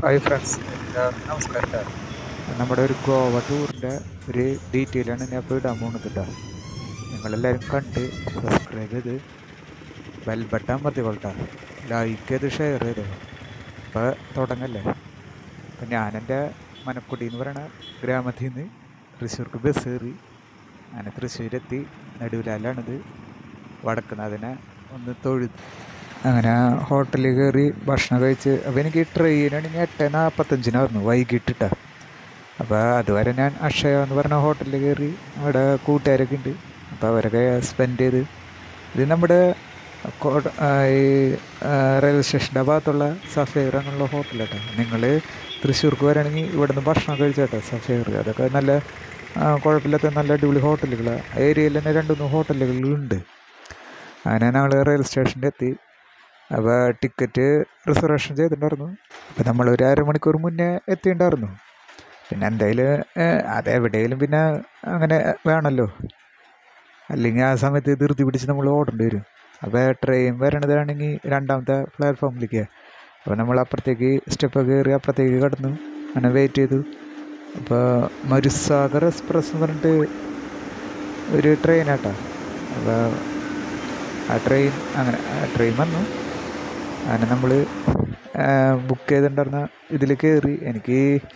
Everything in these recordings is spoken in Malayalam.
ഹായ് ഫ്രണ്ട്സ് എല്ലാവർക്കും നമസ്കാരം ട്ടോ. നമ്മുടെ ഒരു ഗോവ ടൂറിൻ്റെ ഒരു ഡീറ്റെയിലാണ് ഞാൻ ഇപ്പോൾ ഇടാൻ പോകുന്നത് കേട്ടോ നിങ്ങളെല്ലാവരും കണ്ട് സബ്സ്ക്രൈബ് ചെയ്ത് ബെൽ ബട്ടൺ മതികൊള്ളട്ടാ ലൈക്ക് ചെയ്ത് ഷെയർ ചെയ്തോ അപ്പോൾ തുടങ്ങല്ലേ അപ്പം ഞാനെൻ്റെ മനക്കുടി എന്ന് പറയുന്ന ഗ്രാമത്തിൽ നിന്ന് തൃശ്ശൂർക്ക് ബസ് കയറി അങ്ങനെ തൃശ്ശൂരെത്തി നടുവിലാലാണിത് വടക്കുന്നാഥനെ ഒന്ന് തൊഴുത് അങ്ങനെ ഹോട്ടലിൽ കയറി ഭക്ഷണം കഴിച്ച് അപ്പോൾ എനിക്ക് ട്രെയിനാണെങ്കിൽ എട്ട് നാൽപ്പത്തഞ്ചിനായിരുന്നു വൈകിട്ടിട്ടാ അപ്പോൾ അതുവരെ ഞാൻ അക്ഷയ എന്ന് പറഞ്ഞ ഹോട്ടലിൽ കയറി അവിടെ കൂട്ടുകാരൊക്കെ ഉണ്ട് അപ്പോൾ അവരൊക്കെ സ്പെൻഡ് ചെയ്ത് ഇത് നമ്മുടെ കോട്ട ആ, ഈ ആ, റെയിൽവേ സ്റ്റേഷൻ്റെ ഭാഗത്തുള്ള സഫേർ എന്നുള്ള ഹോട്ടലാട്ടോ നിങ്ങൾ തൃശ്ശൂർക്ക് വരാണെങ്കിൽ ഇവിടെ നിന്ന് ഭക്ഷണം കഴിച്ചോട്ടോ സഫേർ അതൊക്കെ നല്ല ആ, കുഴപ്പമില്ലാത്ത നല്ല അടിപൊളി ഹോട്ടലുകളാണ് ഏരിയയിൽ തന്നെ രണ്ട് മൂന്ന് ഹോട്ടലുകളുണ്ട് അങ്ങനെ ഞങ്ങൾ റെയിൽവേ സ്റ്റേഷനിൽ എത്തി അപ്പോൾ ടിക്കറ്റ് റിസർവേഷൻ ചെയ്തിട്ടുണ്ടായിരുന്നു അപ്പോൾ നമ്മൾ ഒരു അരമണിക്കൂർ മുന്നേ എത്തിയിട്ടുണ്ടായിരുന്നു പിന്നെ എന്തായാലും അതെവിടെയെങ്കിലും പിന്നെ അങ്ങനെ വേണമല്ലോ അല്ലെങ്കിൽ ആ സമയത്ത് ധൃതി പിടിച്ച് നമ്മൾ ഓടേണ്ടി വരും അപ്പോൾ ട്രെയിൻ വരണതാണെങ്കിൽ രണ്ടാമത്തെ പ്ലാറ്റ്ഫോമിലേക്ക് അപ്പോൾ നമ്മൾ അപ്പുറത്തേക്ക് സ്റ്റെപ്പ് കയറി അപ്പുറത്തേക്ക് കടന്നു അങ്ങനെ വെയിറ്റ് ചെയ്തു അപ്പോൾ മരുസാഗർ എക്സ്പ്രസ് എന്ന് പറഞ്ഞിട്ട് ഒരു ട്രെയിനാട്ടോ അപ്പോൾ ആ ട്രെയിൻ അങ്ങനെ ആ ട്രെയിൻ വന്നു അങ്ങനെ നമ്മൾ ബുക്ക് ചെയ്തിട്ടുണ്ടായിരുന്ന ഇതിൽ കയറി എനിക്ക്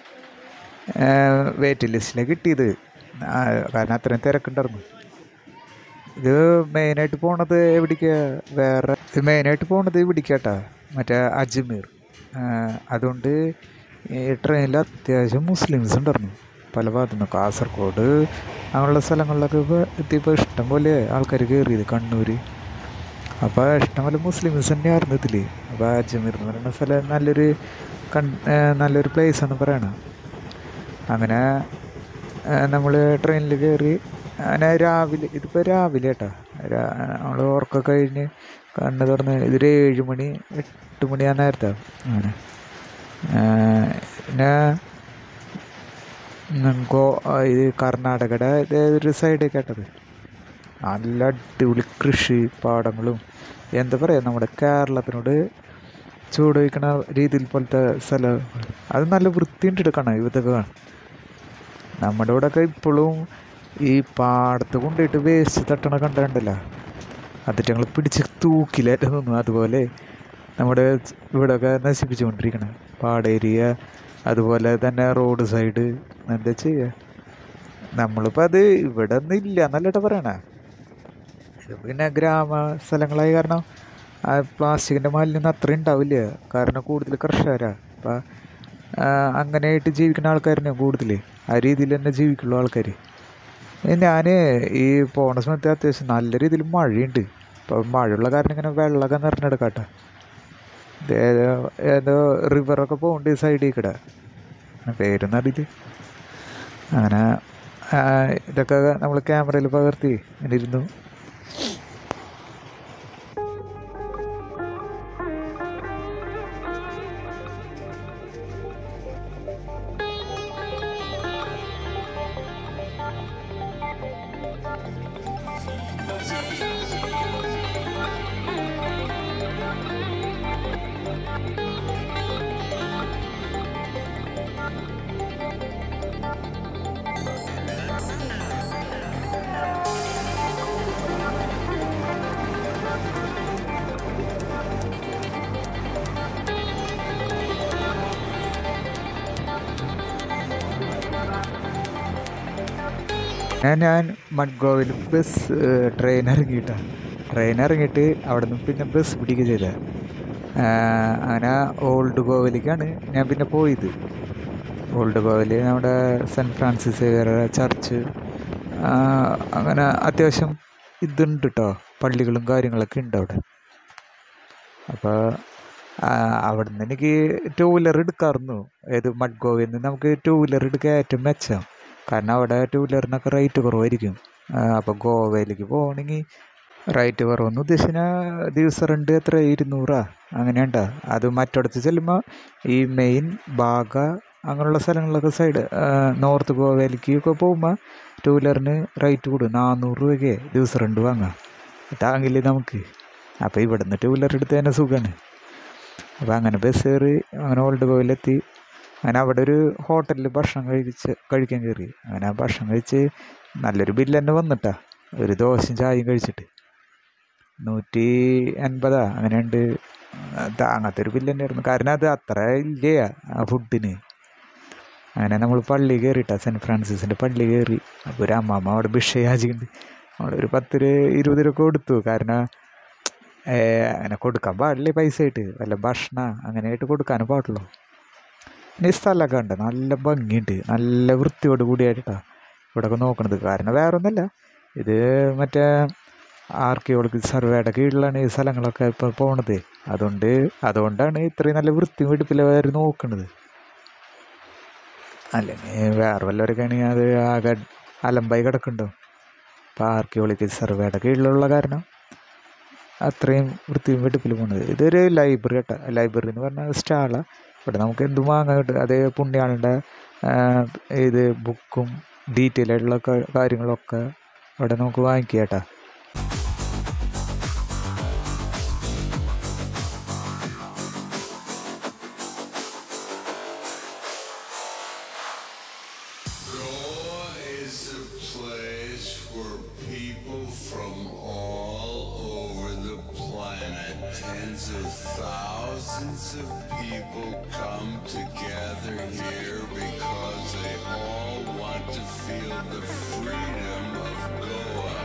വെയിറ്റ് ലിസ്റ്റിലാണ് കിട്ടിയത് ആ, കാരണം അത്രയും തിരക്കുണ്ടായിരുന്നു ഇത് മെയിനായിട്ട് പോണത് എവിടേക്കാ വേറെ ഇത് മെയിനായിട്ട് പോണത് ഇവിടേക്കാട്ടാ മറ്റേ അജ്മീർ ആ, അതുകൊണ്ട് ഈ ട്രെയിനിൽ അത്യാവശ്യം മുസ്ലിംസ് ഉണ്ടായിരുന്നു പല ഭാഗത്തു നിന്ന് കാസർഗോഡ് അങ്ങനെയുള്ള സ്ഥലങ്ങളിലൊക്കെ ഇപ്പോൾ എത്തിയപ്പോൾ ഇഷ്ടം പോലെ ആൾക്കാർ കയറിയത് കണ്ണൂർ അപ്പോൾ ഇഷ്ടംപോലെ മുസ്ലിംസ് തന്നെയായിരുന്നു ഇതിൽ അപ്പോൾ അജ്മീർ എന്ന് പറയുന്ന സ്ഥലം നല്ലൊരു കൺ ആ, നല്ലൊരു പ്ലേസ് എന്ന് പറയണം അങ്ങനെ നമ്മൾ ട്രെയിനിൽ കയറി അങ്ങനെ രാവിലെ ഇതിപ്പോൾ രാവിലെ കേട്ടോ നമ്മൾ ഉറക്കം കഴിഞ്ഞ് കണ്ണ് തുറന്ന് ഇതൊരു ഏഴ് മണി എട്ട് മണി ആ നേരത്തെ അങ്ങനെ ആ, പിന്നെ ഉം, ഗോ ആ, ഇത് കർണാടകയുടെ ഇത് ഒരു സൈഡ് കേട്ടത് നല്ല അടിപൊളി കൃഷി പാടങ്ങളും എന്താ പറയുക നമ്മുടെ കേരളത്തിനോട് ചൂട് വയ്ക്കണ രീതിയിൽ പോലത്തെ സ്ഥലം അത് നല്ല വൃത്തിയുണ്ട് എടുക്കണം ഇതൊക്കെ കാണാൻ നമ്മുടെ ഇവിടെയൊക്കെ ഇപ്പോഴും ഈ പാടത്ത് കൊണ്ടുപോയിട്ട് വേസ്റ്റ് തട്ടണ കണ്ടിട്ടുണ്ടല്ലോ അതിട്ട് ഞങ്ങൾ പിടിച്ച് തൂക്കിലേറ്റം തോന്നും അതുപോലെ നമ്മുടെ ഇവിടെയൊക്കെ നശിപ്പിച്ചുകൊണ്ടിരിക്കണം പാടേരിയ അതുപോലെ തന്നെ റോഡ് സൈഡ് എന്താ ചെയ്യുക നമ്മളിപ്പോൾ അത് ഇവിടെ ഒന്നും ഇല്ല എന്നല്ലേട്ടാ പറയണേ ഇത് പിന്നെ ഗ്രാമ സ്ഥലങ്ങളായ കാരണം ആ പ്ലാസ്റ്റിക്കിൻ്റെ മാലിന്യം അത്ര ഉണ്ടാവില്ല കാരണം കൂടുതൽ കർഷകരാണ് അപ്പം അങ്ങനെയായിട്ട് ജീവിക്കുന്ന ആൾക്കാരനെ കൂടുതൽ ആ രീതിയിൽ തന്നെ ജീവിക്കുള്ളൂ ആൾക്കാർ ഞാൻ ഈ പോണ സമയത്ത് അത്യാവശ്യം നല്ല രീതിയിൽ മഴയുണ്ട് അപ്പം മഴയുള്ള കാരണം ഇങ്ങനെ വെള്ളമൊക്കെ നിറഞ്ഞെടുക്കാട്ടെ ഇത് ഏതോ ഏതോ റിവറൊക്കെ പോകുന്നുണ്ട് ഈ സൈഡിൽ കൂടെ പേരൊന്നും അറിയില്ല അങ്ങനെ ആ, ഇതൊക്കെ നമ്മൾ ക്യാമറയിൽ പകർത്തി ഇങ്ങനെ ഇരുന്നു ഞാൻ ഞാൻ മഡ്ഗോവിൽ ബസ് ട്രെയിൻ ഇറങ്ങിയിട്ടാണ് ട്രെയിൻ ഇറങ്ങിയിട്ട് അവിടെ നിന്ന് പിന്നെ ബസ് പിടിക്കുക ചെയ്തത് അങ്ങനെ ഓൾഡ് ഗോവയിലേക്കാണ് ഞാൻ പിന്നെ പോയത് ഓൾഡ് ഗോവയിൽ നമ്മുടെ സെൻറ്റ് ഫ്രാൻസിസ് സേവിയർ ചർച്ച് ആ, അങ്ങനെ അത്യാവശ്യം ഇതുണ്ട് കേട്ടോ പള്ളികളും കാര്യങ്ങളൊക്കെ ഉണ്ട് അവിടെ അപ്പോൾ അവിടെ നിന്ന് എനിക്ക് ടൂ വീലർ എടുക്കാമായിരുന്നു ഏത് മഡ്ഗോവയിൽ നിന്ന് നമുക്ക് ടൂ വീലർ എടുക്കാൻ ഏറ്റവും മെച്ചം കാരണം അവിടെ ടൂ വീലറിനൊക്കെ റേറ്റ് കുറവായിരിക്കും അപ്പോൾ ഗോവയിലേക്ക് പോകണമെങ്കിൽ റേറ്റ് കുറവെന്ന് ഉദ്ദേശിച്ച ദിവസം രണ്ട് എത്ര ഇരുന്നൂറാ അങ്ങനെയുണ്ടാ അത് മറ്റിടത്ത് ചെല്ലുമ്പോൾ ഈ മെയിൻ ബാഗ അങ്ങനെയുള്ള സ്ഥലങ്ങളിലൊക്കെ സൈഡ് നോർത്ത് ഗോവയിലേക്ക് ഒക്കെ പോകുമ്പോൾ ടൂ വീലറിന് റേറ്റ് കൂടും നാനൂറ് രൂപയ്ക്ക് ദിവസം രണ്ട് വാങ്ങാം താങ്ങില്ലേ നമുക്ക് അപ്പോൾ ഇവിടെ നിന്ന് ടൂ വീലർ എടുത്ത് തന്നെ സുഖമാണ് അപ്പോൾ അങ്ങനെ ബസ് കയറി അങ്ങനെ ഓൾഡ് ഗോയിലെത്തി അങ്ങനെ അവിടെ ഒരു ഹോട്ടലിൽ ഭക്ഷണം കഴിച്ച് കഴിക്കാൻ കയറി അങ്ങനെ ആ ഭക്ഷണം കഴിച്ച് നല്ലൊരു ബില്ല് തന്നെ വന്നിട്ടാ ഒരു ദോശയും ചായയും കഴിച്ചിട്ട് നൂറ്റി എൺപതാ അങ്ങനെയുണ്ട് താങ്ങാത്ത ഒരു ബില്ല് തന്നെയായിരുന്നു കാരണം അത് അത്ര ഇല്ല ആ ഫുഡിന് അങ്ങനെ നമ്മൾ പള്ളി കയറിയിട്ടാ സെൻറ്റ് ഫ്രാൻസിസിൻ്റെ പള്ളി കയറി അപ്പോൾ ഒരു അമ്മാമ്മ അവിടെ ഭിക്ഷ യാചിക്കുന്നുണ്ട് അവിടെ ഒരു പത്ത് രൂപ ഇരുപത് രൂപ കൊടുത്തു കാരണം അങ്ങനെ കൊടുക്കാൻ പാടില്ല പൈസ ആയിട്ട് വല്ല ഭക്ഷണം അങ്ങനെയായിട്ട് കൊടുക്കാനും പാടുള്ളൂ പിന്നെ ഈ സ്ഥലമൊക്കെ ഉണ്ട് നല്ല ഭംഗിയുണ്ട് നല്ല വൃത്തിയോട് കൂടിയായിട്ടാണ് ഇവിടെയൊക്കെ നോക്കണത് കാരണം വേറെ ഒന്നുമല്ല ഇത് മറ്റേ ആർക്കിയോളജി സർവേയുടെ കീഴിലാണ് ഈ സ്ഥലങ്ങളൊക്കെ ഇപ്പോൾ പോണത് അതുകൊണ്ട് അതുകൊണ്ടാണ് ഇത്രയും നല്ല വൃത്തി വെടുപ്പിൽ അവർ നോക്കണത് അല്ലെങ്കിൽ വേറെ വല്ലവരൊക്കെ ആണെങ്കിൽ അത് ആകെ അലമ്പായി കിടക്കുന്നുണ്ടോ ഇപ്പോൾ ആർക്കിയോളജി സർവേയുടെ കീഴിലുള്ള കാരണം അത്രയും വൃത്തിയും വെടുപ്പിൽ പോകുന്നത് ഇതൊരു ലൈബ്രറി കേട്ടോ ലൈബ്രറി എന്ന് പറഞ്ഞാൽ സ്റ്റാളാണ് ഇവിടെ നമുക്ക് എന്തും വാങ്ങാൻ കിട്ടും അതേ പുണ്യാളുടെ ഇത് ബുക്കും ഡീറ്റെയിൽ ആയിട്ടുള്ള കാര്യങ്ങളൊക്കെ ഇവിടെ നമുക്ക് വാങ്ങിക്കാം കേട്ടോ Goa is a place where people from all over the planet, tens of thousands of people come together here because they all want to feel the freedom of Goa.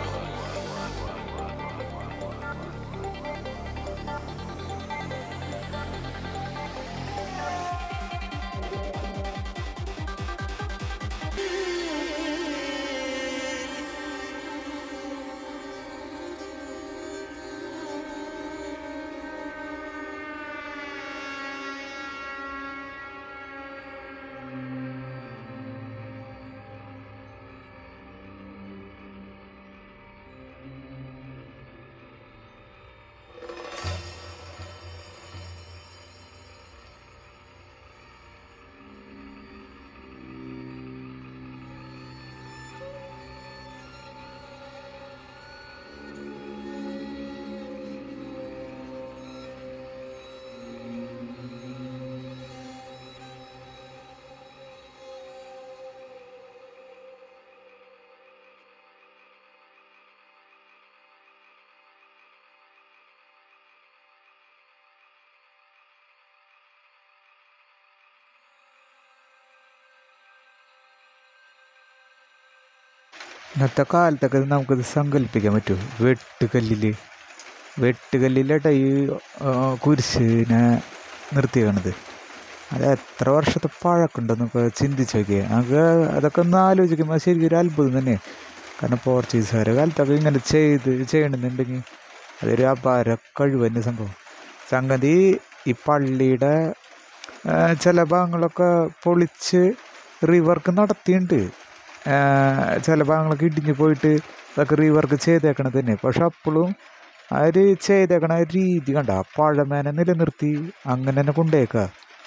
ഇന്നത്തെ കാലത്തൊക്കെ ഇത് നമുക്കിത് സങ്കല്പിക്കാൻ പറ്റുമോ വെട്ടുകല്ലിൽ വെട്ടുകല്ലിലാട്ടോ ഈ ആ, കുരിശിനെ നിർത്തിയേക്കണത് അത് എത്ര വർഷത്തെ പഴക്കമുണ്ടെന്നൊക്കെ ചിന്തിച്ച് നോക്കിയേ നമുക്ക് അതൊക്കെ ഒന്ന് ആലോചിക്കുമ്പോൾ ശരിക്കും ഒരു അത്ഭുതം തന്നെ കാരണം പോർച്ചുഗീസുകാരുടെ കാലത്തൊക്കെ ഇങ്ങനെ ചെയ്ത് ചെയ്യണമെന്നുണ്ടെങ്കിൽ അതൊരു അപാര കഴിവ് തന്നെ സംഭവം സംഗതി ഈ പള്ളിയുടെ ആ, ചില ഭാഗങ്ങളൊക്കെ പൊളിച്ച് റീവർക്ക് നടത്തിയിട്ടുണ്ട് ആ, ചില ഭാഗങ്ങളൊക്കെ ഇടിഞ്ഞു പോയിട്ട് അതൊക്കെ റീവർക്ക് ചെയ്തേക്കണത് തന്നെ പക്ഷെ അപ്പോഴും ആ ഒരു ചെയ്തേക്കണ ആ രീതി കണ്ട ആ പഴമേനെ നിലനിർത്തി അങ്ങനെ തന്നെ കൊണ്ടേക്കുക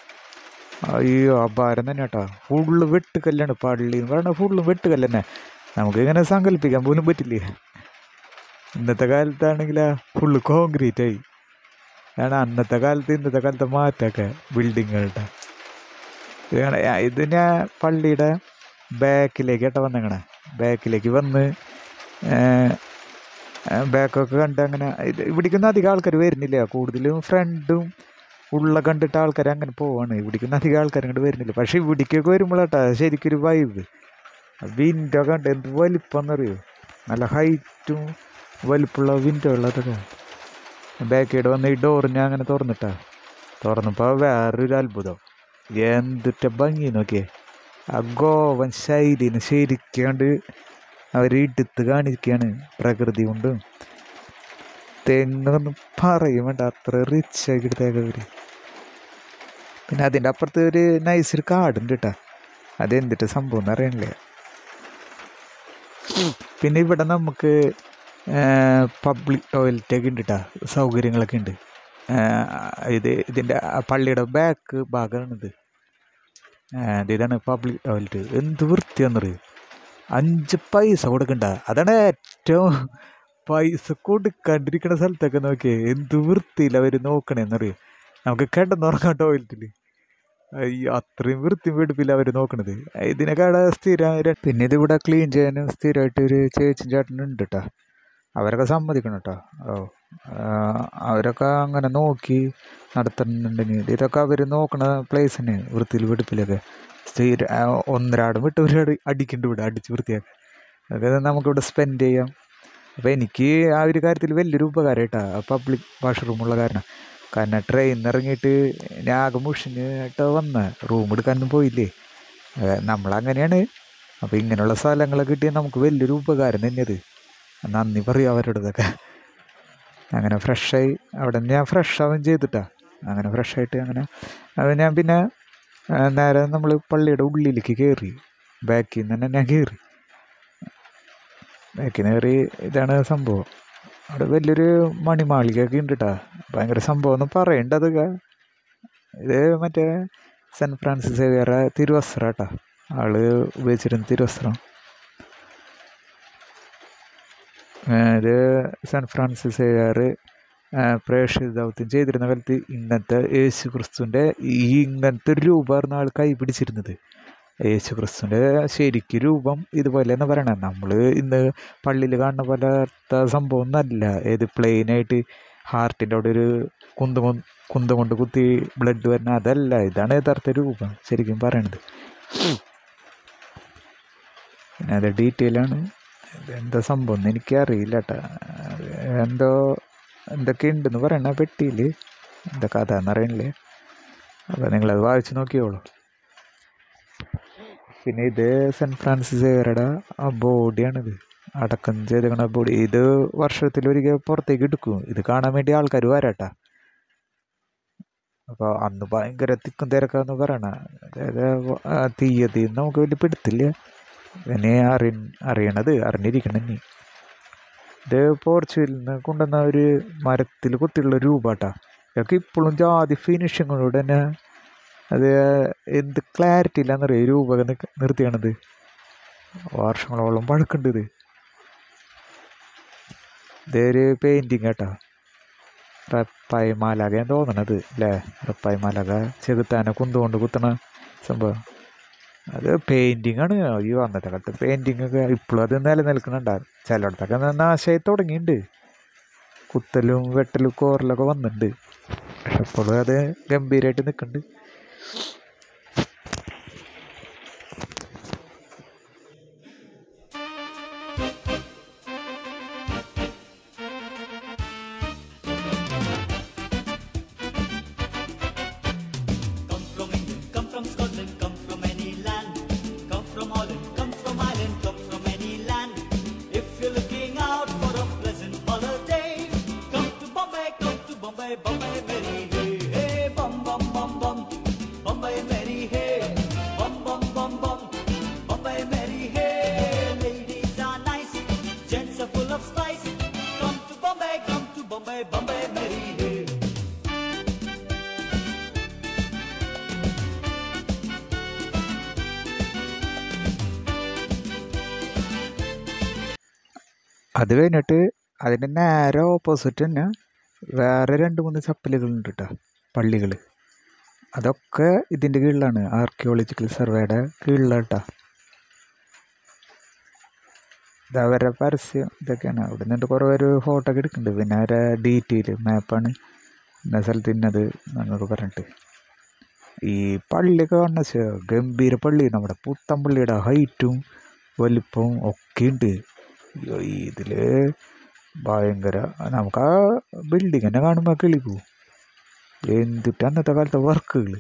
അയ്യോ അപാരം തന്നെ കേട്ടോ ഫുള്ള് വെട്ടുകല്ലാണ് പള്ളി എന്ന് പറഞ്ഞാൽ ഫുള്ളും വെട്ടുകല്ല് തന്നെ നമുക്ക് ഇങ്ങനെ സങ്കല്പിക്കാൻ പോലും പറ്റില്ലേ ഇന്നത്തെ കാലത്താണെങ്കിൽ ഫുള്ള് കോൺക്രീറ്റ് ആയി ആണ് അന്നത്തെ കാലത്ത് ഇന്നത്തെ കാലത്തെ മാറ്റമൊക്കെ ബിൽഡിങ്ങുകളുടെ ഇത് കാണ ഇത് ഞാൻ പള്ളിയുടെ ബാക്കിലേക്ക് കേട്ടോ വന്നേക്കണേ ബാക്കിലേക്ക് വന്ന് ബാക്കൊക്കെ കണ്ട് അങ്ങനെ ഇത് ഇവിടേക്കൊന്നും അധികം ആൾക്കാർ വരുന്നില്ല കൂടുതലും ഫ്രണ്ടും ഉള്ള കണ്ടിട്ട് ആൾക്കാർ അങ്ങനെ പോവാണ് ഇവിടേക്കൊന്നും അധികം ആൾക്കാർ അങ്ങോട്ട് വരുന്നില്ല പക്ഷെ ഇവിടേക്കൊക്കെ വരുമ്പോഴാട്ടാ ശരിക്കൊരു വൈബ് വിൻഡോ കണ്ട് എന്ത് വലിപ്പമെന്നറിയോ നല്ല ഹൈറ്റും വലിപ്പമുള്ള വിൻഡോ ഉള്ളതൊക്കെ ബാക്കിയുടെ വന്ന് ഈ ഡോർ ഞാൻ അങ്ങനെ തുറന്നിട്ടാ തുറന്നപ്പോൾ വേറൊരു അത്ഭുതം എന്തിട്ട ഭംഗി നോക്കിയേ ആ ഗോവൻ ശൈലിനെ ശരിക്കാണ്ട് അവർ എടുത്ത് കാണിക്കുകയാണ് പ്രകൃതി കൊണ്ട് തെങ്ങൊന്നും പറയും വേണ്ട അത്ര റിച്ച് ആക്കി എടുത്തേക്ക അവർ പിന്നെ അതിൻ്റെ അപ്പുറത്ത് ഒരു നൈസ് ഒരു കാടുണ്ട് കേട്ടാ അതെന്തിട്ട് സംഭവം എന്ന് അറിയണില്ല പിന്നെ ഇവിടെ നമുക്ക് പബ്ലിക് ടോയ്ലറ്റ് ഒക്കെ ഉണ്ട് കേട്ടോ സൗകര്യങ്ങളൊക്കെ ഉണ്ട് ആ, ഇത് ഇതിൻ്റെ ആ പള്ളിയുടെ ബാക്ക് ഭാഗമാണിത് ആ, ഇത് ഇതാണ് പബ്ലിക് ടോയ്ലറ്റ് എന്ത് വൃത്തിയാണെന്നറിയോ അഞ്ച് പൈസ കൊടുക്കണ്ട അതാണ് ഏറ്റവും പൈസ കൊടുക്കാണ്ടിരിക്കുന്ന സ്ഥലത്തൊക്കെ നോക്കിയേ എന്ത് വൃത്തിയിൽ അവർ നോക്കണേന്നറിയോ നമുക്ക് കിടന്നുറങ്ങാം ടോയ്ലറ്റിൽ അയ്യോ അത്രയും വൃത്തി വെടുപ്പില്ല അവർ നോക്കണത് ഇതിനൊക്കെ സ്ഥിരം ര- പിന്നെ ഇതിവിടെ ക്ലീൻ ചെയ്യാനും സ്ഥിരമായിട്ട് ഒരു ചേച്ചും ചേട്ടനും ഉണ്ട് കേട്ടോ അവരൊക്കെ സമ്മതിക്കണം കേട്ടോ ഓ ആ, അവരൊക്കെ അങ്ങനെ നോക്കി നടത്തുന്നുണ്ടെങ്കിൽ ഇതൊക്കെ അവർ നോക്കണ പ്ലേസിന് വൃത്തിയിൽ വെടുപ്പിലൊക്കെ സ്ഥിര ആ, ഒന്നരാടും വിട്ട് ഒരു അടി അടിക്കുന്നുണ്ട് ഇവിടെ അടിച്ച് വൃത്തിയാക്കാൻ അതൊക്കെ നമുക്കിവിടെ സ്പെൻഡ് ചെയ്യാം അപ്പോൾ എനിക്ക് ആ ഒരു കാര്യത്തിൽ വലിയൊരു ഉപകാരം കേട്ടോ പബ്ലിക് വാഷ്റൂമുള്ള കാരണം കാരണം ട്രെയിനിൽ നിന്ന് ഇറങ്ങിയിട്ട് ഞാൻ ആകെ മുഷിഞ്ഞിട്ട് വന്ന റൂം എടുക്കാനൊന്നും പോയില്ലേ ഏ, നമ്മളങ്ങനെയാണ് അപ്പോൾ ഇങ്ങനെയുള്ള സ്ഥലങ്ങളൊക്കെ കിട്ടിയാൽ നമുക്ക് വലിയൊരു ഉപകാരം തന്നെയത് നന്ദി പറയും അവരോടതൊക്കെ അങ്ങനെ ഫ്രഷായി അവിടെ നിന്ന് ഞാൻ ഫ്രഷ് ആവുകയും ചെയ്തിട്ടാ അങ്ങനെ ഫ്രഷായിട്ട് അങ്ങനെ അത് ഞാൻ പിന്നെ ആ, നേരെ നമ്മൾ പള്ളിയുടെ ഉള്ളിലേക്ക് കയറി ബാക്കിൽ നിന്ന് തന്നെ ഞാൻ കയറി ബാക്കിൽ നിന്ന് കയറി ഇതാണ് സംഭവം അവിടെ വലിയൊരു മണിമാളികയൊക്കെ ഉണ്ട് കേട്ടോ ഭയങ്കര സംഭവം ഒന്നും പറയണ്ട അതൊക്കെ ഇത് മറ്റേ സെൻറ്റ് ഫ്രാൻസിസ് സേവിയറെ തിരുവസ്ത്രം കേട്ടോ ആള് ഉപയോഗിച്ചിരുന്ന തിരുവസ്ത്രം ഏ, ഇത് സെൻറ്റ് ഫ്രാൻസിസ് സേവിയർ പ്രേക്ഷിത ദൗത്യം ചെയ്തിരുന്ന കാലത്ത് ഇങ്ങനത്തെ യേശു ക്രിസ്തുവിൻ്റെ ഈ ഇങ്ങനത്തെ ഒരു രൂപമായിരുന്നു ആൾ കൈ പിടിച്ചിരുന്നത് യേശു ക്രിസ്തുവിൻ്റെ ശരിക്കും രൂപം ഇതുപോലെ എന്ന് പറയണത് നമ്മൾ ഇന്ന് പള്ളിയിൽ കാണുന്ന പോലത്തെ സംഭവം ഒന്നല്ല ഏത് പ്ലെയിനായിട്ട് ഹാർട്ടിൻ്റെ അവിടെ ഒരു കുന്തം കൊണ്ട് കുന്തം കൊണ്ട് കുത്തി ബ്ലഡ് വരുന്ന അതല്ല ഇതാണ് യഥാർത്ഥ രൂപം ശരിക്കും പറയണത് പിന്നെ അത് ഡീറ്റെയിൽ ആണ് എന്താ സംഭവം എന്ന് എനിക്കറിയില്ല കേട്ടോ എന്തോ എന്തൊക്കെ ഉണ്ടെന്ന് പറയണ പെട്ടിയിൽ എന്താ കഥ എന്നറിയണില്ലേ അപ്പോൾ നിങ്ങളത് വായിച്ച് നോക്കിയോളൂ പിന്നെ ഇത് സെൻറ്റ് ഫ്രാൻസിസ് സേവറുടെ ആ ബോഡിയാണിത് അടക്കം ചെയ്തേക്കണ ബോഡി ഇത് വർഷത്തിലൊരിക്കൽ പുറത്തേക്ക് എടുക്കും ഇത് കാണാൻ വേണ്ടി ആൾക്കാർ വരാട്ടാ അപ്പോൾ അന്ന് ഭയങ്കര തിക്കും തിരക്കാന്ന് പറയണ അതായത് ആ തീയതി നമുക്ക് വലിയ പിടുത്തില്ല പിന്നെ അറി അറിയണത് അറിഞ്ഞിരിക്കണം ഇനി ഇത് പോർച്ചുഗലിൽ നിന്ന് കൊണ്ടുവന്ന ഒരു മരത്തിൽ കുത്തിയുള്ള രൂപാട്ടാ ഇതൊക്കെ ഇപ്പോഴും ജാതി ഫിനിഷിങ്ങോട് തന്നെ അത് എന്ത് ക്ലാരിറ്റി ഇല്ലാന്നറിയോ ഈ രൂപ നിർത്തിയാണത് വർഷങ്ങളോളം പഴക്കുണ്ട് ഇത് ഇതൊരു പെയിൻറ്റിങ് കേട്ടോ റപ്പായി മാലാക ഞാൻ തോന്നണത് അല്ലേ റപ്പായി മാലാക ചെകുത്താനെ കുന്തുകൊണ്ട് കുത്തണ സംഭവം അത് പെയിൻറ്റിങ് ആണ് അയ്യോ അന്നത്തെ കാലത്ത് പെയിൻറ്റിങ് ഒക്കെ ഇപ്പോഴും അത് നിലനിൽക്കുന്നുണ്ടാകും ചിലയിടത്തൊക്കെ നാശമായി തുടങ്ങിയിട്ടുണ്ട് കുത്തലും വെട്ടലും കോറലൊക്കെ വന്നിട്ടുണ്ട് പക്ഷെ ഇപ്പോഴും അത് ഗംഭീരമായിട്ട് നിൽക്കുന്നുണ്ട് Come from England, come from Scotland, come from any land. Come from Holland, come from Ireland, come from any land. If you're looking out for a pleasant holiday, come to Bombay, come to Bombay, Bombay, Mary, hey, hey, bum, bum, bum, bum. Bombay, Mary, hey, bum, bum, bum, bum. Bombay, Mary, hey. Ladies are nice, gents are full of spice. Come to Bombay, come to Bombay, Bombay, Mary, hey. അത് കഴിഞ്ഞിട്ട് അതിൻ്റെ നേരെ ഓപ്പോസിറ്റ് തന്നെ വേറെ രണ്ട് മൂന്ന് ചപ്പലുകളുണ്ട് കേട്ടോ പള്ളികൾ അതൊക്കെ ഇതിൻ്റെ കീഴിലാണ് ആർക്കിയോളജിക്കൽ സർവേയുടെ കീഴിലാണ് കേട്ടോ ഇത് അവരുടെ പരസ്യം ഇതൊക്കെയാണ് അവിടെ നിന്നിട്ട് കുറേ പേര് ഫോട്ടോ ഒക്കെ എടുക്കുന്നുണ്ട് പിന്നെ അവരെ ഡീറ്റെയിൽ മാപ്പാണ് ഇന്ന സ്ഥലത്ത് ഇന്നത് എന്നൊക്കെ പറഞ്ഞിട്ട് ഈ പള്ളിയൊക്കെ കാണുന്ന വെച്ചാൽ ഗംഭീര പള്ളി നമ്മുടെ പുത്തൻ പള്ളിയുടെ ഹൈറ്റും വലിപ്പവും ഒക്കെ ഉണ്ട് അയ്യോ ഇതിൽ ഭയങ്കര നമുക്ക് ആ ബിൽഡിങ് തന്നെ കാണുമ്പോൾ കിളി പോവും എന്തിട്ട് അന്നത്തെ കാലത്തെ വർക്കുകൾ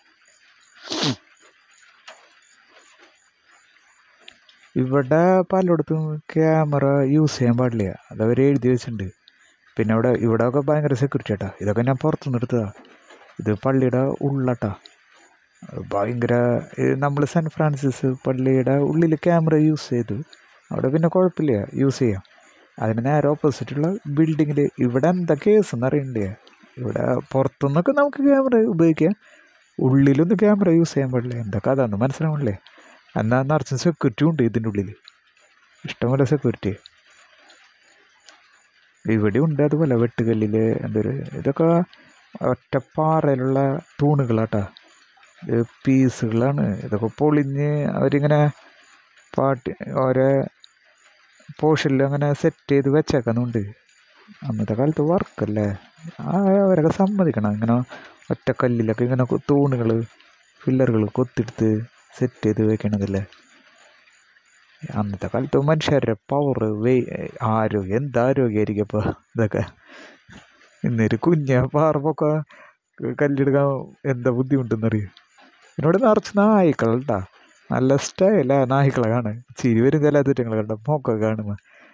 ഇവിടെ പലയിടത്തും ക്യാമറ യൂസ് ചെയ്യാൻ പാടില്ല അതവർ എഴുതി വെച്ചിട്ടുണ്ട് പിന്നെ ഇവിടെ ഇവിടെ ഒക്കെ ഭയങ്കര സെക്യൂരിറ്റി ആട്ടാ ഇതൊക്കെ ഞാൻ പുറത്തുനിന്ന് എടുത്തതാ ഇത് പള്ളിയുടെ ഉള്ളട്ടാ ഭയങ്കര നമ്മൾ സെൻറ്റ് ഫ്രാൻസിസ് പള്ളിയുടെ ഉള്ളിൽ ക്യാമറ യൂസ് ചെയ്തു അവിടെ പിന്നെ കുഴപ്പമില്ല യൂസ് ചെയ്യാം അതിന് നേരെ ഓപ്പോസിറ്റുള്ള ബിൽഡിങ്ങിൽ ഇവിടെ എന്താ കേസ് എന്നറിയണ്ടേ ഇവിടെ പുറത്തുനിന്നൊക്കെ നമുക്ക് ക്യാമറ ഉപയോഗിക്കാം ഉള്ളിലൊന്നും ക്യാമറ യൂസ് ചെയ്യാൻ പാടില്ല എന്തൊക്കെ അതാന്ന് മനസ്സിലാവണില്ലേ എന്നാൽ നിറച്ചും സെക്യൂരിറ്റി ഉണ്ട് ഇതിൻ്റെ ഉള്ളിൽ ഇഷ്ടംപോലെ സെക്യൂരിറ്റി ഇവിടെ ഉണ്ട് അതുപോലെ വെട്ടുകല്ലിൽ എന്തൊരു ഇതൊക്കെ ഒറ്റപ്പാറയിലുള്ള തൂണുകളാട്ടാ ഇത് പീസുകളാണ് ഇതൊക്കെ പൊളിഞ്ഞ് അവരിങ്ങനെ പാട്ടി ഓരോ പോർഷനിൽ അങ്ങനെ സെറ്റ് ചെയ്ത് വെച്ചേക്കുന്നുണ്ട് അന്നത്തെ കാലത്ത് വർക്കല്ലേ ആ അവരൊക്കെ സമ്മതിക്കണം ഇങ്ങനെ ഒറ്റക്കല്ലിലൊക്കെ ഇങ്ങനെ തൂണുകൾ ഫില്ലറുകൾ കൊത്തിയെടുത്ത് സെറ്റ് ചെയ്ത് വെക്കണതല്ലേ അന്നത്തെ കാലത്ത് മനുഷ്യരുടെ പവർ വേ ആരോഗ്യം എന്ത് ആരോഗ്യമായിരിക്കും അപ്പോൾ ഇതൊക്കെ ഇന്നൊരു കുഞ്ഞ പാറപ്പൊക്കെ കല്ലെടുക്കാൻ എന്താ ബുദ്ധിമുട്ടെന്നറിയും എന്നോട് നിറച്ച് നായ്ക്കളുണ്ടാ നല്ല സ്റ്റൈലാ നായ്ക്കളെ കാണാൻ ചിരി വരും ചില തെറ്റങ്ങൾ കണ്ട മോക്കൊക്കെ കാണുമ്പോൾ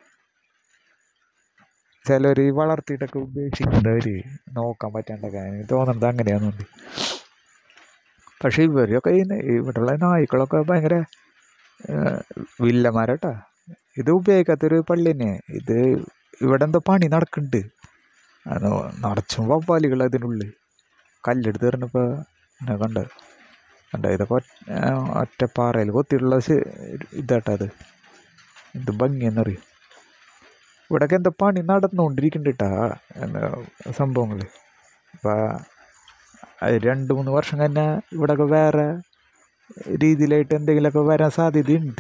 ചിലർ ഈ വളർത്തിയിട്ടൊക്കെ ഉപേക്ഷിക്കുന്നവർ നോക്കാൻ പറ്റാണ്ടൊക്കെ എനിക്ക് തോന്നുന്നത് അങ്ങനെയാണെന്നുണ്ട് പക്ഷേ ഇവരൊക്കെ ഈ ഇവിടെയുള്ള നായ്ക്കളൊക്കെ ഭയങ്കര വില്ലന്മാരട്ടാ ഇത് ഉപയോഗിക്കാത്തൊരു പള്ളി തന്നെ ഇത് ഇവിടെ എന്തോ പണി നടക്കുന്നുണ്ട് അത് നിറച്ചും വവ്വാലികൾ അതിനുള്ളിൽ കല്ലെടുത്ത് എറിഞ്ഞപ്പോൾ എന്നെ കണ്ട കണ്ട ഇതൊക്കെ ഒറ്റ ഒറ്റപ്പാറയിൽ കൊത്തിയിട്ടുള്ള ഇതാട്ടാ അത് എന്ത് ഭംഗിയെന്നറിയും ഇവിടെയൊക്കെ എന്താ പണി നടന്നുകൊണ്ടിരിക്കുന്നുണ്ട് കേട്ടാ സംഭവങ്ങൾ അപ്പോൾ രണ്ട് മൂന്ന് വർഷം കഴിഞ്ഞാൽ ഇവിടെയൊക്കെ വേറെ രീതിയിലായിട്ട് എന്തെങ്കിലുമൊക്കെ വരാൻ സാധ്യതയുണ്ട്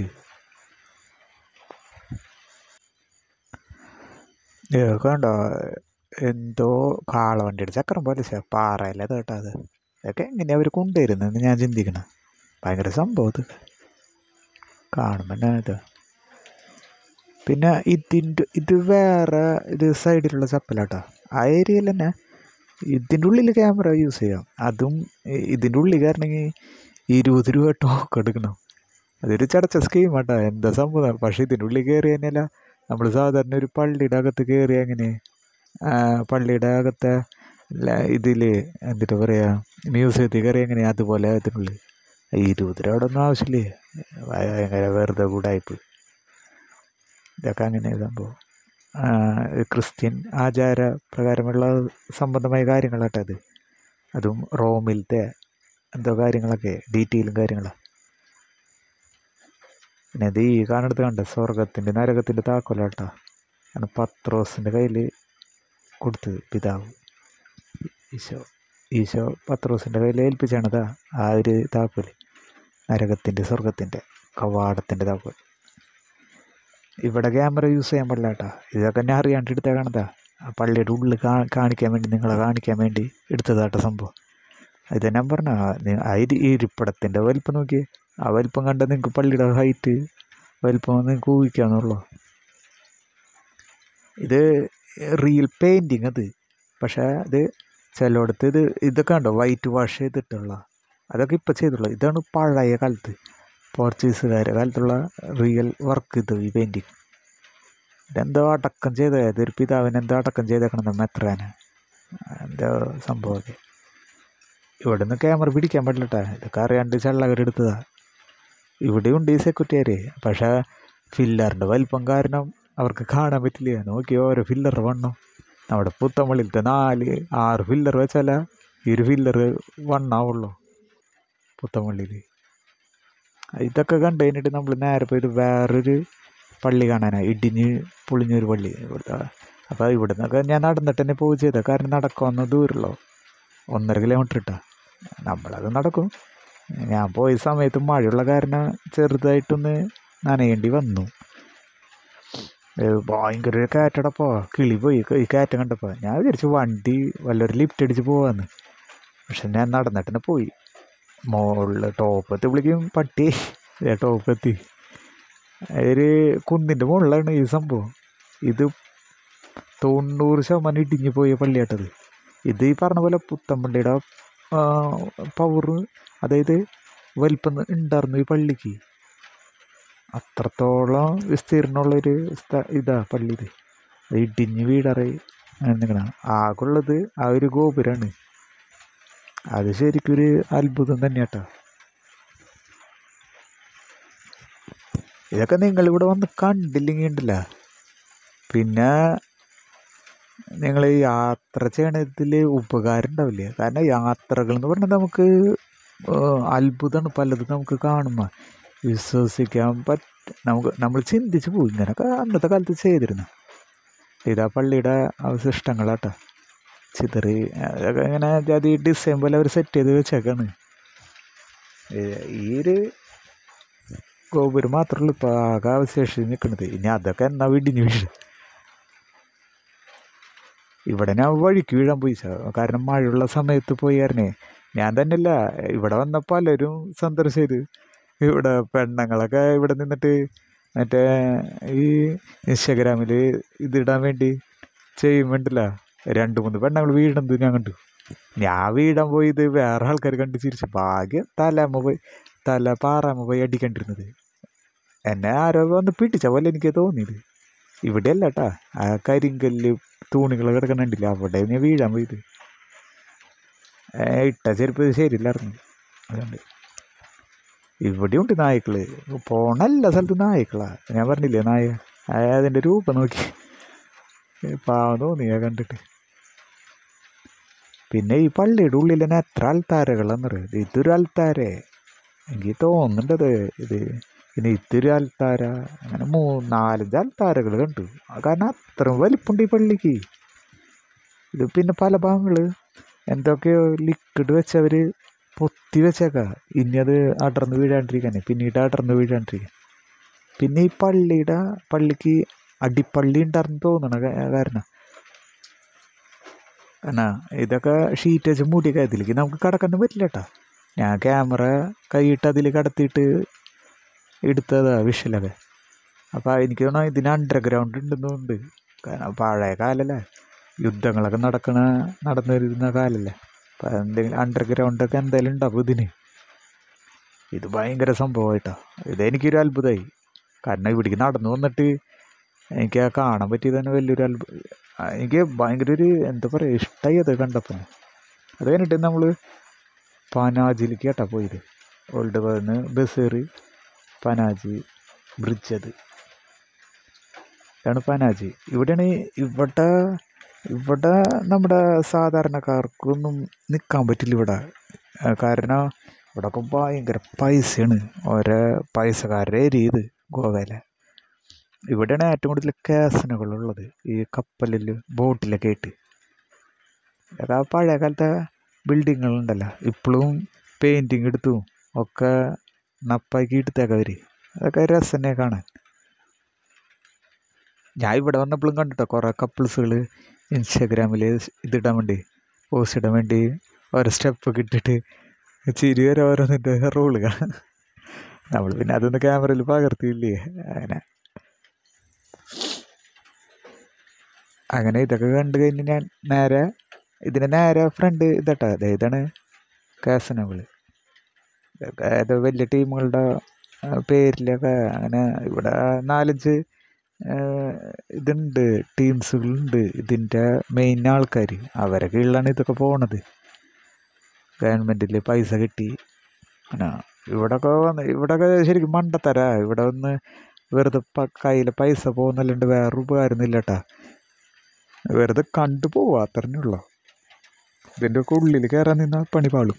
കണ്ടോ എന്തോ കാളവണ്ടിയുടെ ചക്രം പോലെ പാറയല്ലേ കേട്ടോ അത് ഇതൊക്കെ എങ്ങനെയാണ് അവർ കൊണ്ടുവരുന്നതെന്ന് ഞാൻ ചിന്തിക്കണം ഭയങ്കര സംഭവം ഇത് കാണുമ്പോൾ തന്നെ ഇത് പിന്നെ ഇതിൻ്റെ ഇത് വേറെ ഇത് സൈഡിലുള്ള ചപ്പലാട്ടോ ആ ഏരിയയിൽ തന്നെ ഇതിൻ്റെ ഉള്ളിൽ ക്യാമറ യൂസ് ചെയ്യാം അതും ഇതിൻ്റെ ഉള്ളിൽ കയറണമെങ്കിൽ ഇരുപത് രൂപ ടോക്ക് എടുക്കണം അതൊരു ചടച്ച സ്കീമാട്ടാ എന്താ സംഭവം പക്ഷേ ഇതിൻ്റെ ഉള്ളിൽ കയറി തന്നെയല്ല നമ്മൾ സാധാരണ ഒരു പള്ളിയുടെ അകത്ത് കയറി അങ്ങനെ പള്ളിയുടെ അകത്തെ ഇതിൽ എന്നിട്ട് പറയുക മ്യൂസിയത്തിൽ കയറി എങ്ങനെ അതുപോലെ അതിനുള്ളിൽ ഇരുപത് രൂപയുടെ ഒന്നും ആവശ്യമില്ലേ ഭയങ്കര വെറുതെ കൂടായ്പ് ഇതൊക്കെ അങ്ങനെ സംഭവം ക്രിസ്ത്യൻ ആചാര പ്രകാരമുള്ള സംബന്ധമായ കാര്യങ്ങളാട്ടെ അത് അതും റോമിലത്തെ എന്തോ കാര്യങ്ങളൊക്കെ ഡീറ്റെയിലും കാര്യങ്ങളാണ് പിന്നെ ഇത് ഈ കാണടുത്ത് കണ്ട സ്വർഗത്തിൻ്റെ നരകത്തിൻ്റെ താക്കോലാട്ടാ ആണ് പത്രോസിൻ്റെ കയ്യിൽ കൊടുത്തത് പിതാവ് ഈശോ ഈശോ പത്രോസിൻ്റെ കയ്യിൽ ഏൽപ്പിച്ചാണതാ ആ ഒരു താക്കോൽ നരകത്തിൻ്റെ സ്വർഗത്തിൻ്റെ കവാടത്തിൻ്റെ താക്കോൽ ഇവിടെ ക്യാമറ യൂസ് ചെയ്യാൻ പാടില്ല കേട്ടോ ഇതൊക്കെ ഞാൻ അറിയാണ്ട് എടുത്തേക്കണതാ ആ പള്ളിയുടെ ഉള്ളിൽ കാണിക്കാൻ വേണ്ടി നിങ്ങളെ കാണിക്കാൻ വേണ്ടി എടുത്തതാട്ടോ സംഭവം ഇത് ഞാൻ പറഞ്ഞ ആ ഇരിപ്പിടത്തിൻ്റെ വലിപ്പം നോക്കി ആ വലിപ്പം കണ്ട നിങ്ങൾക്ക് പള്ളിയുടെ ഹൈറ്റ് വലിപ്പം നിങ്ങൾക്ക് ഊഹിക്കാന്നുള്ളൂ ഇത് റിയൽ പെയിൻറ്റിങ് അത് പക്ഷേ അത് ചിലയിടത്ത് ഇത് ഇതൊക്കെ ഉണ്ടോ വൈറ്റ് വാഷ് ചെയ്തിട്ടുള്ള അതൊക്കെ ഇപ്പോൾ ചെയ്തുള്ളൂ ഇതാണ് പഴയ കാലത്ത് പോർച്ചുഗീസുകാരുടെ കാലത്തുള്ള റിയൽ വർക്ക് ഇത് ഈ പെയിൻറ്റിങ് ഇതെന്തോ അടക്കം ചെയ്ത ഇതൊരു പിതാവിനെ എന്തോ അടക്കം ചെയ്തേക്കണം മെത്രാന് എന്തോ സംഭവമൊക്കെ ഇവിടെ നിന്ന് ക്യാമറ പിടിക്കാൻ പാടില്ല കേട്ടോ ഇതൊക്കെ അറിയാണ്ട് ചള്ളകരെടുത്തതാ ഇവിടെയുണ്ട് ഈ സെക്യൂരിറ്റിയാര് പക്ഷേ ഫില്ലറിൻ്റെ വലിപ്പം കാരണം അവർക്ക് കാണാൻ പറ്റില്ല നോക്കി ഓരോ ഫില്ലർ വണ്ണം നമ്മുടെ പുത്തമ്പള്ളിയിലത്തെ നാല് ആറ് ഫില്ലർ വെച്ചാല ഈ ഒരു ഫില്ലർ വണ്ണാവുള്ളൂ പുത്തമ്പള്ളിയിൽ ഇതൊക്കെ കണ്ടു കഴിഞ്ഞിട്ട് നമ്മൾ നേരെ പോയത് വേറൊരു പള്ളി കാണാനാണ് ഇടിഞ്ഞ് പൊളിഞ്ഞൊരു പള്ളി ഇവിടുത്തെ അപ്പോൾ ഇവിടെ നിന്നൊക്കെ ഞാൻ നടന്നിട്ട് തന്നെ പോയി ചെയ്തത് കാരണം നടക്കാവുന്ന ദൂരമുള്ളൂ ഒന്നര കിലോമീറ്റർ ഇട്ടാ നമ്മളത് നടക്കും ഞാൻ പോയ സമയത്ത് മഴയുള്ള കാരണം ചെറുതായിട്ടൊന്ന് നനയേണ്ടി വന്നു ഭയങ്കര ഒരു കാറ്റടപ്പോൾ കിളി പോയി ഈ കാറ്റ് കണ്ടപ്പോൾ ഞാൻ വിചാരിച്ചു വണ്ടി വല്ലൊരു ലിഫ്റ്റ് അടിച്ച് പോവാന്ന് പക്ഷെ ഞാൻ നടന്നിട്ട് തന്നെ പോയി മുകളിൽ ടോപ്പ് എത്തിയപ്പോഴേക്കും പട്ടി ടോപ്പ് എത്തി ഒരു കുന്നിൻ്റെ മുകളിലാണ് ഈ സംഭവം ഇത് തൊണ്ണൂറ് ശതമാനം ഇടിഞ്ഞു പോയ പള്ളിയാട്ടത് ഇത് ഈ പറഞ്ഞ പോലെ പുത്തമ്പള്ളിയുടെ പവർ അതായത് വലിപ്പം ഉണ്ടായിരുന്നു ഈ പള്ളിക്ക് അത്രത്തോളം വിസ്തീർണമുള്ളൊരു സ്ഥ ഇതാ പള്ളി ഇത് അത് ഇടിഞ്ഞ് വീടറി നിൽക്കണം ആകുള്ളത് ആ ഒരു ഗോപുരമാണ് അത് ശരിക്കൊരു അത്ഭുതം തന്നെയാട്ടോ ഇതൊക്കെ നിങ്ങളിവിടെ വന്ന് കണ്ടില്ലെങ്കിൽ ഉണ്ടല്ല പിന്നെ നിങ്ങൾ യാത്ര ചെയ്യണതിൽ ഉപകാരം ഉണ്ടാവില്ല കാരണം യാത്രകൾ എന്ന് പറഞ്ഞാൽ നമുക്ക് അത്ഭുതമാണ് പലതും നമുക്ക് കാണുമ്പോൾ വിശ്വസിക്കാൻ പറ്റ നമുക്ക് നമ്മൾ ചിന്തിച്ച് പോകും ഇങ്ങനെയൊക്കെ അന്നത്തെ കാലത്ത് ചെയ്തിരുന്നു ഇതാ പള്ളിയുടെ അവശിഷ്ടങ്ങളാട്ടോ ചിതറി അതൊക്കെ ഇങ്ങനെ ജാതി ഡിസൈൻ പോലെ അവർ സെറ്റ് ചെയ്ത് വെച്ചേക്കാണ് ഏ- ഈ ഒരു ഗോപുരം മാത്രമേ ഉള്ളൂ ഇപ്പോൾ ആകെ അവശേഷിച്ച് നിൽക്കുന്നത് ഇനി അതൊക്കെ എന്നാ ഇടിഞ്ഞ് വീഴും ഇവിടെ ഞാൻ വഴിക്ക് വീഴാൻ പോയി സാർ കാരണം മഴയുള്ള സമയത്ത് പോയായിരുന്നേ ഞാൻ തന്നെയല്ല ഇവിടെ വന്ന പലരും സന്ദർശിച്ചത് ഇവിടെ പെണ്ണുങ്ങളൊക്കെ ഇവിടെ നിന്നിട്ട് മറ്റേ ഈ ഇൻസ്റ്റഗ്രാമിൽ ഇതിടാൻ വേണ്ടി ചെയ്യുമ്പോണ്ടല്ല രണ്ട് മൂന്ന് പെണ്ണുങ്ങൾ വീഴുന്നത് ഞാൻ കണ്ടു ഞാൻ വീഴാൻ പോയത് വേറെ ആൾക്കാർ കണ്ട് ചിരിച്ചു ഭാഗ്യം തലമ്മ പോയി തല പാറാമ്മ പോയി അടിക്കണ്ടിരുന്നത് എന്നെ ആരോ വന്ന് പിടിച്ച പോലെ എനിക്ക് തോന്നിയത് ഇവിടെ അല്ല കേട്ടാ ആ കരിങ്കല്ല് തൂണുകൾ കിടക്കണുണ്ടില്ല അവിടെ ഞാൻ വീഴാൻ പോയത് ഏ, ഇട്ട ചെരുപ്പ് ശരിയില്ലായിരുന്നു അതുകൊണ്ട് ഇവിടെ ഉണ്ട് നായ്ക്കള് പോണ എല്ലാ സ്ഥലത്തും നായ്ക്കളാ ഞാൻ പറഞ്ഞില്ലേ നായ ആ, അതിൻ്റെ രൂപം നോക്കി ഏ, പാവം തോന്നി ഞാൻ കണ്ടിട്ട് പിന്നെ ഈ പള്ളിയുടെ ഉള്ളിൽ തന്നെ എത്ര അൽത്താരകളെന്നറിയാം ഇതൊരു അൽത്താരേ എനിക്ക് തോന്നുന്നുണ്ടത് ഇത് പിന്നെ ഇതൊരു അൽത്താര അങ്ങനെ മൂന്ന് നാലഞ്ച് അൽത്താരകൾ കണ്ടു ആ കാരണം അത്രയും വലിപ്പുണ്ട് ഈ പള്ളിക്ക് ഇത് പിന്നെ പല ഭാഗങ്ങൾ എന്തൊക്കെയോ ലിക്വിഡ് വെച്ചവർ പൊത്തി വെച്ചേക്കാം ഇനി അത് അടർന്ന് വീഴാണ്ടിരിക്കാനേ പിന്നീട് അടർന്ന് വീഴാണ്ടിരിക്കാൻ പിന്നെ ഈ പള്ളിയുടെ പള്ളിക്ക് അടിപ്പള്ളി ഉണ്ടായിരുന്നു തോന്നണ കാ- കാരണം എന്നാ ഇതൊക്കെ ഷീറ്റ് വെച്ച് മൂടിയൊക്കെ ഇതിലേക്ക് നമുക്ക് കടക്കാനും പറ്റില്ല കേട്ടോ ഞാൻ ക്യാമറ കൈയിട്ട് അതിൽ കടത്തിയിട്ട് എടുത്തതാ വിഷലൊക്കെ അപ്പോൾ എനിക്ക് തോന്നുന്നു ഇതിന് അണ്ടർഗ്രൗണ്ട് ഉണ്ടെന്നുണ്ട് കാരണം പഴയ കാലല്ലേ യുദ്ധങ്ങളൊക്കെ നടക്കണ നടന്നു വരുന്ന കാലല്ലേ അപ്പം എന്തെങ്കിലും അണ്ടർഗ്രൗണ്ടൊക്കെ എന്തായാലും ഉണ്ടാവും ഇതിന് ഇത് ഭയങ്കര സംഭവമായിട്ടാ ഇതെനിക്കൊരു അത്ഭുതമായി കാരണം ഇവിടേക്ക് നടന്നു വന്നിട്ട് എനിക്ക് ആ കാണാൻ പറ്റിയത് തന്നെ വലിയൊരു അത്ഭുതം എനിക്ക് ഭയങ്കര ഒരു എന്താ പറയുക ഇഷ്ടമായി അത് കണ്ടപ്പോൾ അത് കഴിഞ്ഞിട്ട് നമ്മൾ പനാജിലേക്ക് കേട്ടാ പോയത് ഓൾഡ് നിന്ന് ബസ് കയറി പനാജി ബ്രിഡ്ജ് അത് ഇതാണ് പനാജി ഇവിടെയാണ് ഇവിടെ ഇവിടെ നമ്മുടെ സാധാരണക്കാർക്കൊന്നും നിൽക്കാൻ പറ്റില്ല ഇവിടെ ആ, കാരണം ഇവിടെയൊക്കെ ഭയങ്കര പൈസയാണ് ഓരോ പൈസക്കാരുടെ ഏരിയ ഇത് ഗോവയിലെ ഇവിടെയാണ് ഏറ്റവും കൂടുതൽ കാസിനുകളുള്ളത് ഈ കപ്പലിൽ ബോട്ടിലൊക്കെ ആയിട്ട് അതൊക്കെ ആ പഴയ കാലത്തെ ബിൽഡിങ്ങുകളുണ്ടല്ലോ ഇപ്പോഴും പെയിൻറ്റിങ് എടുത്തു ഒക്കെ നപ്പാക്കി എടുത്തേക്കാം അവർ അതൊക്കെ രസം തന്നെ കാണാൻ ഞാൻ ഇവിടെ വന്നപ്പോഴും കണ്ടിട്ടോ കുറേ കപ്പിൾസുകൾ ഇൻസ്റ്റാഗ്രാമിൽ ഇതിടാൻ വേണ്ടി പോസ്റ്റ് ഇടാൻ വേണ്ടി ഓരോ സ്റ്റെപ്പൊക്കെ ഇട്ടിട്ട് ചിരി വരെ ഓരോന്നിൻ്റെ റോള് കാണാം നമ്മൾ പിന്നെ അതൊന്നും ക്യാമറയിൽ പകർത്തിയില്ലേ അങ്ങനെ അങ്ങനെ ഇതൊക്കെ കണ്ടു കഴിഞ്ഞ് ഞാൻ നേരെ ഇതിന് നേരെ ഫ്രണ്ട് ഇതട്ടാ അതെ ഇതാണ് കാസനബിൾ ഇതൊക്കെ ഇത് വലിയ ടീമുകളുടെ ആ, പേരിലൊക്കെ അങ്ങനെ ഇവിടെ നാലഞ്ച് ആ, ഇതുണ്ട് ടീംസുകളുണ്ട് ഇതിൻ്റെ മെയിൻ ആൾക്കാർ അവരെ കീഴിലാണ് ഇതൊക്കെ പോണത് ഗവൺമെൻറ്റിൽ പൈസ കിട്ടി അങ്ങനെ ഇവിടൊക്കെ വന്ന് ഇവിടൊക്കെ ശരിക്കും മണ്ടത്തരാ ഇവിടെ വന്ന് വെറുതെ കയ്യിൽ പൈസ പോകുന്നല്ലാണ്ട് വേറെ ഉപകാരമൊന്നുമില്ല കേട്ടാ വെറുതെ കണ്ടു പോവാ അത്രേ ഉള്ളൂ ഇതിൻ്റെ ഒക്കെ ഉള്ളിൽ കയറാൻ നിന്നാൽ പണി പാളും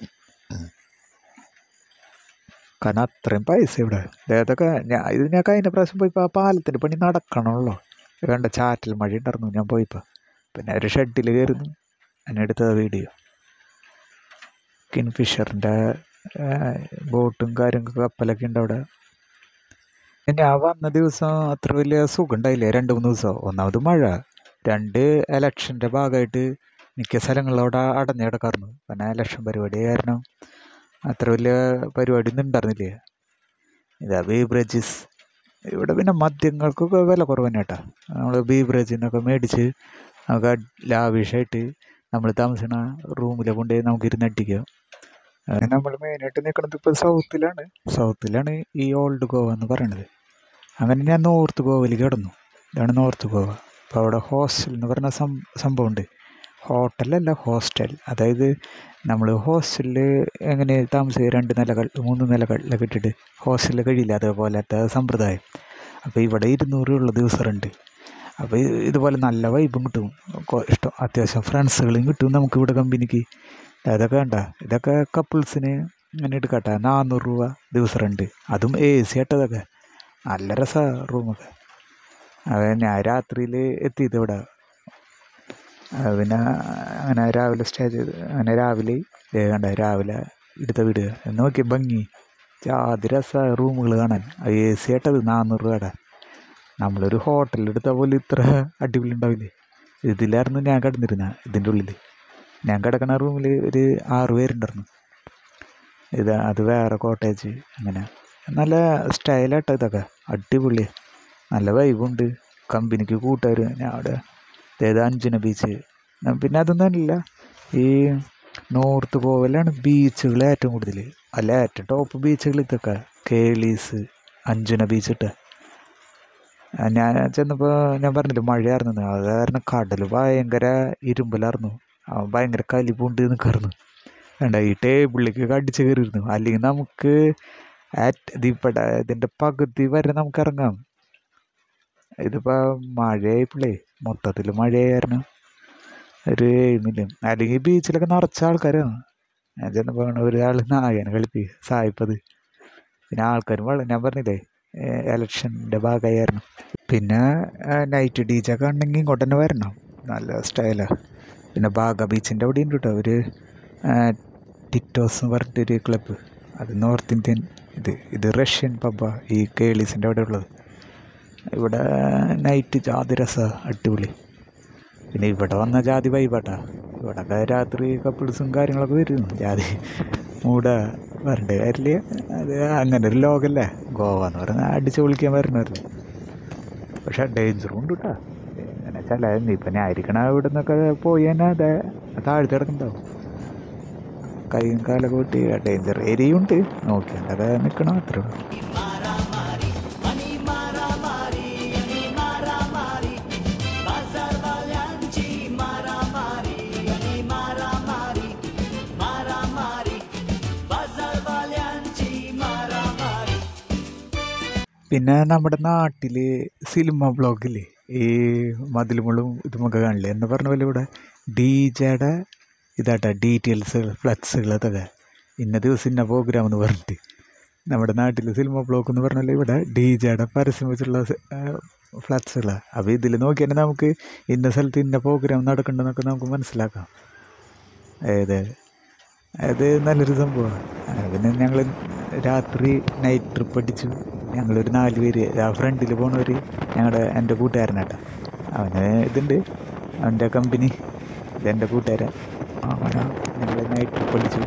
കാരണം അത്രയും പൈസ ഇവിടെ അതൊക്കെ ഞാൻ ഇത് ഞാൻ കഴിഞ്ഞ പ്രാവശ്യം പോയപ്പോൾ ആ പാലത്തിൻ്റെ പണി നടക്കണമല്ലോ കണ്ട ചാറ്റൽ മഴ ഉണ്ടായിരുന്നു ഞാൻ പോയപ്പോൾ പിന്നെ ഒരു ഷെഡിൽ കയറുന്നു എന്നെ എടുത്ത വീഡിയോ കിൻഫിഷറിൻ്റെ ബോട്ടും കാര്യങ്ങളൊക്കെ കപ്പലൊക്കെ ഉണ്ട് അവിടെ ഞാൻ വന്ന ദിവസം അത്ര വലിയ സുഖം ഉണ്ടായില്ല രണ്ട് മൂന്ന് ദിവസം ഒന്നാമത് മഴ രണ്ട് എലക്ഷൻ്റെ ഭാഗമായിട്ട് മിക്ക സ്ഥലങ്ങളിലും അവിടെ അടഞ്ഞു കിടക്കാറുണ്ട് പിന്നെ എലക്ഷൻ പരിപാടി കാരണം അത്ര വലിയ പരിപാടി ഒന്നും ഉണ്ടായിരുന്നില്ല ഇതാ ബീബ്രേജസ് ഇവിടെ പിന്നെ മദ്യങ്ങൾക്കൊക്കെ വില കുറവ് തന്നെ കേട്ടോ നമ്മൾ ബീബ്രേജിൽ നിന്നൊക്കെ മേടിച്ച് നമുക്ക് ലാവിഷായിട്ട് നമ്മൾ താമസിക്കണ റൂമിൽ കൊണ്ടുപോയി നമുക്ക് ഇരുന്ന് അടിക്കാം അങ്ങനെ നമ്മൾ മെയിനായിട്ട് നിൽക്കുന്നത് ഇപ്പോൾ സൗത്തിലാണ് സൗത്തിലാണ് ഈ ഓൾഡ് ഗോവ എന്ന് പറയണത് അങ്ങനെ ഞാൻ നോർത്ത് ഗോവയിൽ കിടന്നു ഇതാണ് നോർത്ത് ഗോവ അപ്പോൾ അവിടെ ഹോസ്റ്റൽ എന്ന് പറഞ്ഞ സം സംഭവമുണ്ട് ഹോട്ടലല്ല ഹോസ്റ്റൽ അതായത് നമ്മൾ ഹോസ്റ്റലിൽ എങ്ങനെ താമസിക്കുക രണ്ട് നിലകൾ മൂന്ന് നിലകളിലൊക്കെ ഇട്ടിട്ട് ഹോസ്റ്റലിൽ കഴിയില്ല അതേപോലത്തെ സമ്പ്രദായം അപ്പോൾ ഇവിടെ ഇരുന്നൂറുള്ള ദിവസമുണ്ട് അപ്പോൾ ഇത് ഇതുപോലെ നല്ല വൈബും കിട്ടും കൊ- ഇഷ്ടം അത്യാവശ്യം ഫ്രണ്ട്സുകളും കിട്ടും നമുക്ക് ഇവിടെ കമ്പനിക്ക് അതൊക്കെ വേണ്ട ഇതൊക്കെ കപ്പിൾസിന് ഇങ്ങനെ എടുക്കട്ടെ നാനൂറ് രൂപ ദിവസം റെൻ്റ് അതും എ സി ആട്ടതൊക്കെ നല്ല രസമാണ് റൂമൊക്കെ അതെ ഞാൻ രാത്രിയിൽ എത്തിയത് ഇവിടെ അത് പിന്നെ അങ്ങനെ രാവിലെ സ്റ്റേ ചെയ്ത് അങ്ങനെ രാവിലെ ദേ കണ്ട രാവിലെ എടുത്ത വീട് എന്ന് നോക്കി ഭംഗി ജാതി രസ റൂമുകൾ കാണാൻ എ സി ആയിട്ടത് നാനൂറ് രൂപയുടെ നമ്മളൊരു ഹോട്ടലിൽ എടുത്ത പോലെ ഇത്ര അടിപൊളി ഉണ്ടാവില്ലേ ഇതിലായിരുന്നു ഞാൻ കിടന്നിരുന്ന ഇതിൻ്റെ ഉള്ളിൽ ഞാൻ കിടക്കണ റൂമിൽ ഒരു ആറ് പേരുണ്ടായിരുന്നു ഇത് അത് വേറെ കോട്ടേജ് അങ്ങനെ നല്ല സ്റ്റൈലാട്ടോ ഇതൊക്കെ അടിപൊളി നല്ല വൈബുണ്ട് കമ്പനിക്ക് കൂട്ടുകാർ ഞാൻ അവിടെ അതായത് അഞ്ചുന ബീച്ച് പിന്നെ അതൊന്നും അല്ല ഈ നോർത്ത് ഗോവയിലാണ് ബീച്ചുകൾ ഏറ്റവും കൂടുതൽ അല്ല ഏറ്റവും ടോപ്പ് ബീച്ചുകൾ ഇതൊക്കെ കേളീസ് അഞ്ചുന ബീച്ച് ഇട്ട ഞാൻ ചെന്നപ്പോൾ ഞാൻ പറഞ്ഞില്ല മഴയായിരുന്നു അത് കാരണം കടൽ ഭയങ്കര ഇരുമ്പലായിരുന്നു അവൻ ഭയങ്കര കലിപ്പുണ്ട് നിൽക്കായിരുന്നു വേണ്ട ഈ ടേബിളിലേക്ക് അടിച്ച് കയറിയിരുന്നു അല്ലെങ്കിൽ നമുക്ക് ആറ്റ് ഇതിപ്പട ഇതിൻ്റെ പകുതി വരെ നമുക്ക് ഇറങ്ങാം ഇതിപ്പോൾ മഴയായിപ്പോഴേ മൊത്തത്തിൽ മഴയായിരുന്നു ഒരു എയിമില്ല അല്ലെങ്കിൽ ബീച്ചിലൊക്കെ നിറച്ച ആൾക്കാരാണ് ഞാൻ ചെന്നപ്പോൾ ഒരാൾ നായനെ കളിപ്പി സായിപ്പത് പിന്നെ ആൾക്കാരും വളരെ ഞാൻ പറഞ്ഞില്ലേ എലക്ഷൻ്റെ ഭാഗമായിരുന്നു പിന്നെ നൈറ്റ് ഡി ജെ ഒക്കെ ഉണ്ടെങ്കിൽ ഇങ്ങോട്ട് തന്നെ വരണം നല്ല സ്റ്റൈലാണ് പിന്നെ ബാഗ ബീച്ചിൻ്റെ അവിടെ ഉണ്ട് കേട്ടോ ഒരു ടിറ്റോസ് എന്ന് പറഞ്ഞിട്ടൊരു ക്ലബ്ബ് അത് നോർത്ത് ഇന്ത്യൻ ഇത് ഇത് റഷ്യൻ പബ്ബാ ഈ കേളീസിൻ്റെ അവിടെ ഉള്ളത് ഇവിടെ നൈറ്റ് ജാതി രസ അടിപൊളി പിന്നെ ഇവിടെ വന്ന ജാതി വൈബാട്ടാ ഇവിടെയൊക്കെ രാത്രി കപ്പിൾസും കാര്യങ്ങളൊക്കെ വരും ജാതി മൂട വരണ്ട കാര്യമില്ല അത് അങ്ങനെ ഒരു ലോകല്ലേ ഗോവ എന്ന് പറഞ്ഞാൽ അടിച്ച് പൊളിക്കാൻ വരണമല്ലോ പക്ഷെ ഡേഞ്ചറും ഉണ്ട് കേട്ടോ എങ്ങനെ ചില ഇപ്പം ഞാൻ ഇരിക്കണ ഇവിടെ നിന്നൊക്കെ പോയി തന്നെ അതെ താഴ്ത്തി കിടക്കുന്നുണ്ടാവും കൈയും കാലൊക്കെ കൂട്ടി ഡേഞ്ചർ ഏരിയയും ഉണ്ട് നോക്കിയാണ്ടൊക്കെ നിൽക്കണം അത്രേ ഉള്ളൂ मारामारी आणि मारामारी आणि मारामारी बाजारवाल्यांची मारामारी आणि मारामारी मारामारी बाजारवाल्यांची मारामारी പിന്നെ നമ്മുടെ നാട്ടിൽ സിനിമ ബ്ലോഗില്ലേ ഈ മതിലുമുള്ളും ഇതുമൊക്കെ കാണില്ലേ എന്ന് പറഞ്ഞ പോലെ ഇവിടെ ഡി ജെയുടെ ഇതാട്ടാ ഡീറ്റെയിൽസ് ഫ്ലക്സുകൾ അതൊക്കെ ഇന്ന ദിവസം ഇന്ന പ്രോഗ്രാം എന്ന് പറഞ്ഞിട്ട് നമ്മുടെ നാട്ടിൽ സിനിമ ബ്ലോഗ് എന്ന് പറഞ്ഞാൽ ഇവിടെ ഡി ജെയുടെ പരസ്യം വെച്ചുള്ള ഫ്ലക്സുകളാണ് അപ്പോൾ ഇതിൽ നോക്കിയാൽ നമുക്ക് ഇന്ന സ്ഥലത്ത് ഇന്ന പ്രോഗ്രാം നടക്കുന്നുണ്ടെന്നൊക്കെ നമുക്ക് മനസ്സിലാക്കാം ഏത് അത് നല്ലൊരു സംഭവമാണ് പിന്നെ ഞങ്ങൾ രാത്രി നൈറ്റ് ട്രിപ്പ് അടിച്ചു ഞങ്ങളൊരു നാല് പേര് ആ ഫ്രണ്ടിൽ പോണവർ ഞങ്ങളുടെ എൻ്റെ കൂട്ടുകാരനാട്ടാ അവന് ഇതുണ്ട് അവൻ്റെ കമ്പനി ഇതെൻ്റെ കൂട്ടുകാരൻ അങ്ങനെ ഞങ്ങൾ നൈറ്റ് ട്രിപ്പ് അടിച്ചു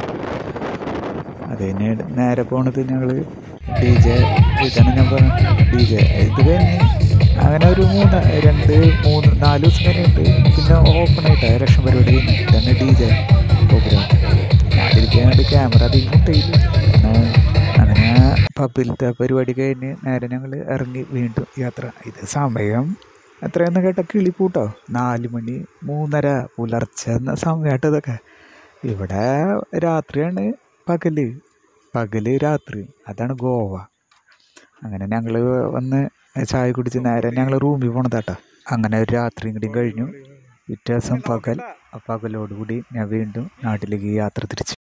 അത് കഴിഞ്ഞ് നേരെ പോണത് ഞങ്ങൾ ഡി ജെ ഇതാണ് ഞാൻ പറഞ്ഞ ഡി ജെ ഇത് കഴിഞ്ഞ് അങ്ങനെ ഒരു മൂന്ന് രണ്ട് മൂന്ന് നാല് ദിവസം കഴിഞ്ഞിട്ട് പിന്നെ ഓപ്പൺ ആയിട്ട് ഇലക്ഷൻ പരിപാടി കഴിഞ്ഞു ഇതാണ് ഡി ജെ പ്രോഗ്രാം ഞാനിരിക്കാണ്ട് ക്യാമറ അധികം കിട്ടിയില്ല പിന്നെ അങ്ങനെ പബ്ബിലത്തെ പരിപാടി കഴിഞ്ഞ് നേരെ ഞങ്ങൾ ഇറങ്ങി വീണ്ടും യാത്ര ഇത് സമയം എത്രയെന്ന് കേട്ട കിളിപ്പൂട്ടോ നാല് മണി മൂന്നര പുലർച്ചെ എന്ന സമയമായിട്ട് ഇതൊക്കെ ഇവിടെ രാത്രിയാണ് പകല് പകല് രാത്രി അതാണ് ഗോവ അങ്ങനെ ഞങ്ങൾ വന്ന് ചായ കുടിച്ച് നേരെ ഞങ്ങൾ റൂമിൽ പോണതാട്ടാ അങ്ങനെ ഒരു രാത്രിയും കൂടി കഴിഞ്ഞു പിറ്റേ ദിവസം പകൽ ആ പകലോടുകൂടി ഞാൻ വീണ്ടും നാട്ടിലേക്ക് യാത്ര തിരിച്ചു